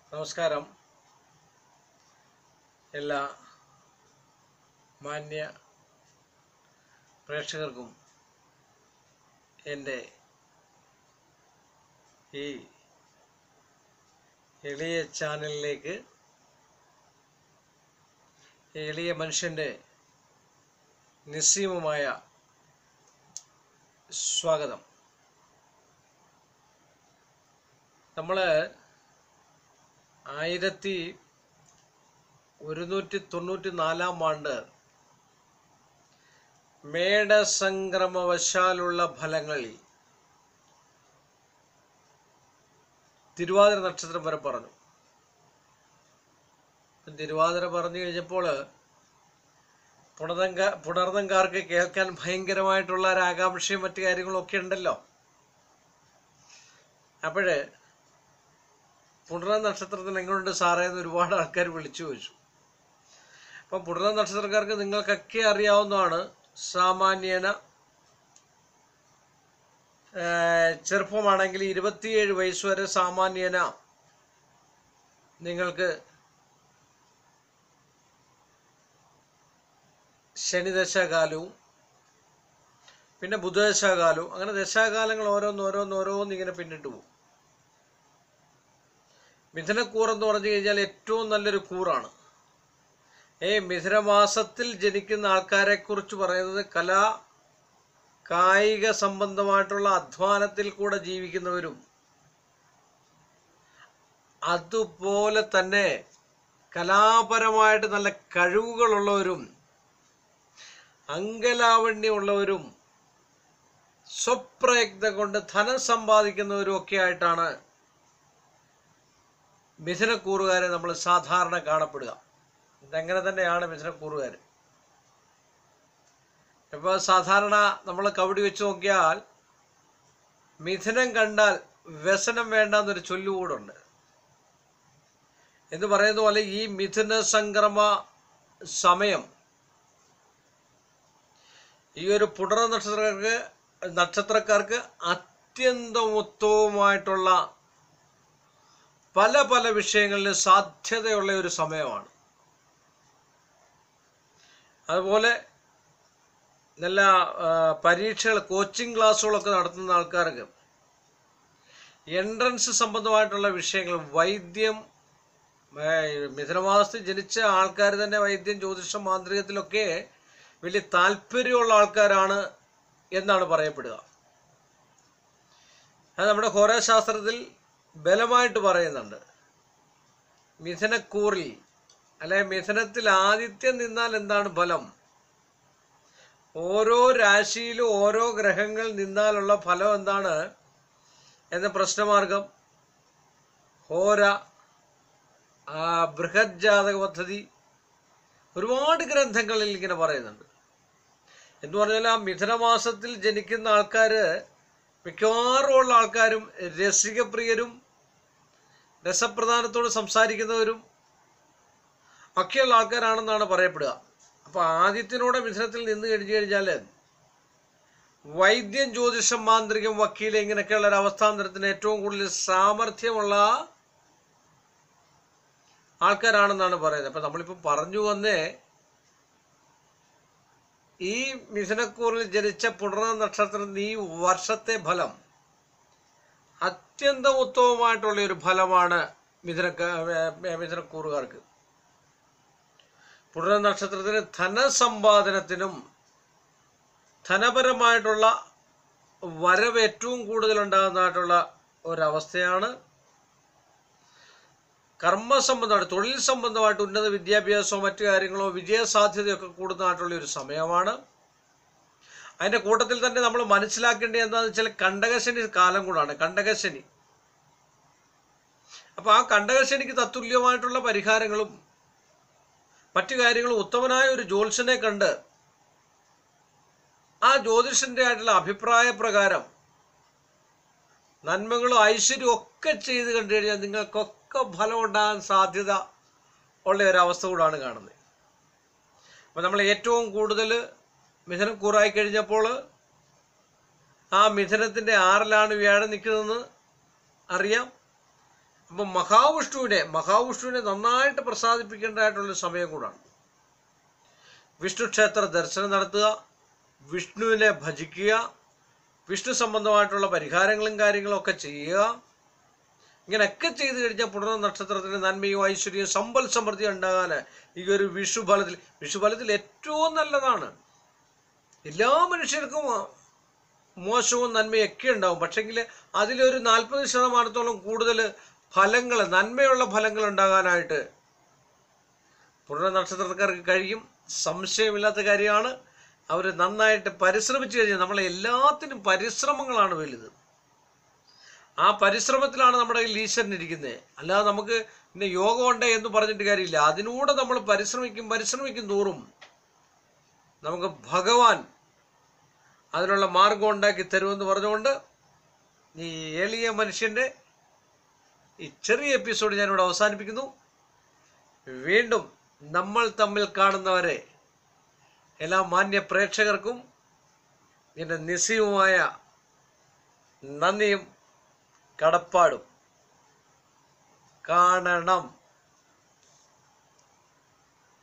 നമസ്കാരം എല്ലാ മാന്യ പ്രേക്ഷകർക്കും എൻ്റെ ഈ എളിയ ചാനലിലേക്ക് എളിയ മനുഷ്യൻ്റെ നിസ്സീമമായ സ്വാഗതം നമ്മൾ ആയിരത്തി ഒരുന്നൂറ്റി തൊണ്ണൂറ്റി നാലാം ആണ്ട് മേടസംക്രമവശാലുള്ള ഫലങ്ങളിൽ തിരുവാതിര നക്ഷത്രം വരെ പറഞ്ഞു തിരുവാതിര പറഞ്ഞു കഴിഞ്ഞപ്പോൾ പുണർന്നങ്ക പുണർന്നങ്കാർക്ക് കേൾക്കാൻ ഭയങ്കരമായിട്ടുള്ള ഒരു ആകാംക്ഷയും മറ്റു കാര്യങ്ങളും ഒക്കെ ഉണ്ടല്ലോ അപ്പോഴ് പുണർന്ന നക്ഷത്രത്തിന് എങ്ങനെയുണ്ട് സാറേ എന്ന് ഒരുപാട് ആൾക്കാർ വിളിച്ചു ചോദിച്ചു അപ്പം പുണർന്ന നക്ഷത്രക്കാർക്ക് നിങ്ങൾക്കൊക്കെ അറിയാവുന്നതാണ് സാമാന്യേന ഏഹ്, ചെറുപ്പമാണെങ്കിൽ ഇരുപത്തിയേഴ് വയസ്സ് വരെ സാമാന്യേന നിങ്ങൾക്ക് ശനിദശാകാലവും പിന്നെ ബുധദശാകാലവും അങ്ങനെ ദശാകാലങ്ങൾ ഓരോന്ന് ഓരോന്ന് ഓരോന്ന് ഇങ്ങനെ പിന്നിട്ട് പോകും മിഥുനക്കൂർ എന്ന് പറഞ്ഞു കഴിഞ്ഞാൽ ഏറ്റവും നല്ലൊരു കൂറാണ് ഏ മിഥുനമാസത്തിൽ ജനിക്കുന്ന ആൾക്കാരെ കുറിച്ച് പറയുന്നത് കലാ കായിക സംബന്ധമായിട്ടുള്ള അധ്വാനത്തിൽ കൂടെ ജീവിക്കുന്നവരും അതുപോലെ തന്നെ കലാപരമായിട്ട് നല്ല കഴിവുകളുള്ളവരും അങ്കലാവണ്യമുള്ളവരും സ്വപ്രയത്നം കൊണ്ട് ധനം സമ്പാദിക്കുന്നവരും ഒക്കെ ആയിട്ടാണ് മിഥുനക്കൂറുകാരെ നമ്മൾ സാധാരണ കാണപ്പെടുക ഇതങ്ങനെ തന്നെയാണ് മിഥുനക്കൂറുകാർ ഇപ്പോൾ സാധാരണ നമ്മൾ കബഡി വെച്ച് നോക്കിയാൽ മിഥുനം കണ്ടാൽ വ്യസനം വേണ്ട എന്നൊരു ചൊല്ലുകൂടുണ്ട് എന്ന് പറയുന്ന പോലെ ഈ മിഥുന സംക്രമ സമയം ഈ ഒരു പുണർ നക്ഷത്രക്കാർക്ക് നക്ഷത്രക്കാർക്ക് അത്യന്തം ഉത്തമമായിട്ടുള്ള പല പല വിഷയങ്ങളിലും സാധ്യതയുള്ള ഒരു സമയമാണ് അതുപോലെ നല്ല ആ, പരീക്ഷകൾ കോച്ചിങ് ക്ലാസ്സുകളൊക്കെ നടത്തുന്ന ആൾക്കാർക്ക് എൻട്രൻസ് സംബന്ധമായിട്ടുള്ള വിഷയങ്ങൾ വൈദ്യം ഏ, മിഥുനമാസത്തിൽ ജനിച്ച ആൾക്കാർ തന്നെ വൈദ്യം ജ്യോതിഷം മാന്ത്രികത്തിലൊക്കെ വലിയ താല്പര്യമുള്ള ആൾക്കാരാണ് എന്നാണ് പറയപ്പെടുക അത് നമ്മുടെ ഹോരാശാസ്ത്രത്തിൽ ബലമായിട്ട് പറയുന്നുണ്ട് മിഥുനക്കൂറിൽ അല്ലെ മിഥുനത്തിൽ ആദിത്യം നിന്നാൽ എന്താണ് ഫലം ഓരോ രാശിയിലും ഓരോ ഗ്രഹങ്ങൾ നിന്നാലുള്ള ഫലം എന്താണ് എന്ന പ്രശ്നമാർഗം ഹോര ആ, ബൃഹത് ജാതക പദ്ധതി ഒരുപാട് ഗ്രന്ഥങ്ങളിൽ ഇങ്ങനെ പറയുന്നുണ്ട് എന്ന് പറഞ്ഞാൽ ആ മിഥുനമാസത്തിൽ ജനിക്കുന്ന ആൾക്കാര് മിക്കവാറും ഉള്ള ആൾക്കാരും രസികപ്രിയരും രസപ്രധാനത്തോട് സംസാരിക്കുന്നവരും ഒക്കെയുള്ള ആൾക്കാരാണെന്നാണ് പറയപ്പെടുക അപ്പോൾ ആദ്യത്തിനോടെ മിഥുനത്തിൽ നിന്ന് കഴിഞ്ഞു കഴിഞ്ഞാൽ വൈദ്യം ജ്യോതിഷം മാന്ത്രികം വക്കീൽ ഇങ്ങനെയൊക്കെയുള്ള ഒരു അവസ്ഥാന്തരത്തിന് ഏറ്റവും കൂടുതൽ സാമർഥ്യമുള്ള ആൾക്കാരാണെന്നാണ് പറയുന്നത് അപ്പം നമ്മളിപ്പോൾ പറഞ്ഞു വന്നേ ഈ മിഥുനക്കൂറിൽ ജനിച്ച പുണർന്ന നക്ഷത്രം ഈ വർഷത്തെ ഫലം അത്യന്തം ഉത്തമമായിട്ടുള്ള ഒരു ഫലമാണ് മിഥുനക്ക മിഥുനക്കൂറുകാർക്ക് പുണർന്ന നക്ഷത്രത്തിന് ധനസമ്പാദനത്തിനും ധനപരമായിട്ടുള്ള വരവ് ഏറ്റവും കൂടുതൽ ഉണ്ടാകുന്നതായിട്ടുള്ള ഒരവസ്ഥയാണ് കർമ്മ സംബന്ധമായിട്ട് തൊഴിൽ സംബന്ധമായിട്ട് ഉന്നത വിദ്യാഭ്യാസമോ മറ്റു കാര്യങ്ങളോ വിജയസാധ്യതയൊക്കെ കൂടുന്നതായിട്ടുള്ള ഒരു സമയമാണ് അതിൻ്റെ കൂട്ടത്തിൽ തന്നെ നമ്മൾ മനസ്സിലാക്കേണ്ടത് എന്താണെന്ന് വെച്ചാൽ കണ്ടകശനി കാലം കൂടാണ് കണ്ടകശനി അപ്പോൾ ആ കണ്ടകശനിക്ക് തത്തുല്യമായിട്ടുള്ള പരിഹാരങ്ങളും മറ്റു കാര്യങ്ങളും ഉത്തമനായ ഒരു ജ്യോത്സ്യനെ കണ്ട് ആ ജ്യോതിഷന്റെ ആയിട്ടുള്ള അഭിപ്രായ പ്രകാരം നന്മകളും ഐശ്വര്യവും ഒക്കെ ചെയ്ത് കണ്ടു കഴിഞ്ഞാൽ നിങ്ങൾക്കൊക്കെ ഫലം ഉണ്ടാകാൻ സാധ്യത ഉള്ള ഒരവസ്ഥ കൂടാണ് കാണുന്നത് അപ്പം നമ്മൾ ഏറ്റവും കൂടുതൽ മിഥുനം കൂറായി കഴിഞ്ഞപ്പോൾ ആ മിഥുനത്തിൻ്റെ ആറിലാണ് വ്യാഴം നിൽക്കുന്നതെന്ന് അറിയാം അപ്പം മഹാവിഷ്ണുവിനെ മഹാവിഷ്ണുവിനെ നന്നായിട്ട് പ്രസാദിപ്പിക്കേണ്ടതായിട്ടുള്ള സമയം കൂടാണ് വിഷ്ണു ക്ഷേത്ര ദർശനം നടത്തുക വിഷ്ണുവിനെ ഭജിക്കുക വിഷ്ണു സംബന്ധമായിട്ടുള്ള പരിഹാരങ്ങളും കാര്യങ്ങളും ഒക്കെ ചെയ്യുക ഇങ്ങനെയൊക്കെ ചെയ്തു കഴിഞ്ഞാൽ പുണർന്ന നക്ഷത്രത്തിന് നന്മയും ഐശ്വര്യവും സമ്പൽ സമൃദ്ധി ഉണ്ടാകാൻ ഈ ഒരു വിഷുഫലത്തിൽ വിഷുഫലത്തിൽ ഏറ്റവും നല്ലതാണ് എല്ലാ മനുഷ്യർക്കും മോശവും നന്മയൊക്കെ ഉണ്ടാവും പക്ഷെങ്കിൽ അതിലൊരു നാൽപ്പത് ശതമാനത്തോളം കൂടുതൽ ഫലങ്ങൾ നന്മയുള്ള ഫലങ്ങൾ ഉണ്ടാകാനായിട്ട് പുണർ നക്ഷത്രക്കാർക്ക് കഴിയും സംശയമില്ലാത്ത കാര്യമാണ് അവർ നന്നായിട്ട് പരിശ്രമിച്ചു കഴിഞ്ഞാൽ നമ്മളെ എല്ലാത്തിനും പരിശ്രമങ്ങളാണ് വലുത് ആ പരിശ്രമത്തിലാണ് നമ്മുടെ കയ്യിൽ ഈശ്വരൻ ഇരിക്കുന്നത് അല്ലാതെ നമുക്ക് പിന്നെ യോഗം ഉണ്ട് എന്ന് പറഞ്ഞിട്ട് കാര്യമില്ല അതിനൂടെ നമ്മൾ പരിശ്രമിക്കും പരിശ്രമിക്കും തോറും നമുക്ക് ഭഗവാൻ അതിനുള്ള മാർഗം ഉണ്ടാക്കി തരുമെന്ന് പറഞ്ഞുകൊണ്ട് ഈ എളിയ മനുഷ്യൻ്റെ ഈ ചെറിയ എപ്പിസോഡ് ഞാനിവിടെ അവസാനിപ്പിക്കുന്നു വീണ്ടും നമ്മൾ തമ്മിൽ കാണുന്നവരെ എല്ലാ മാന്യ പ്രേക്ഷകർക്കും എൻ്റെ നിസ്സീയമായ നന്ദിയും കടപ്പാടും കാണണം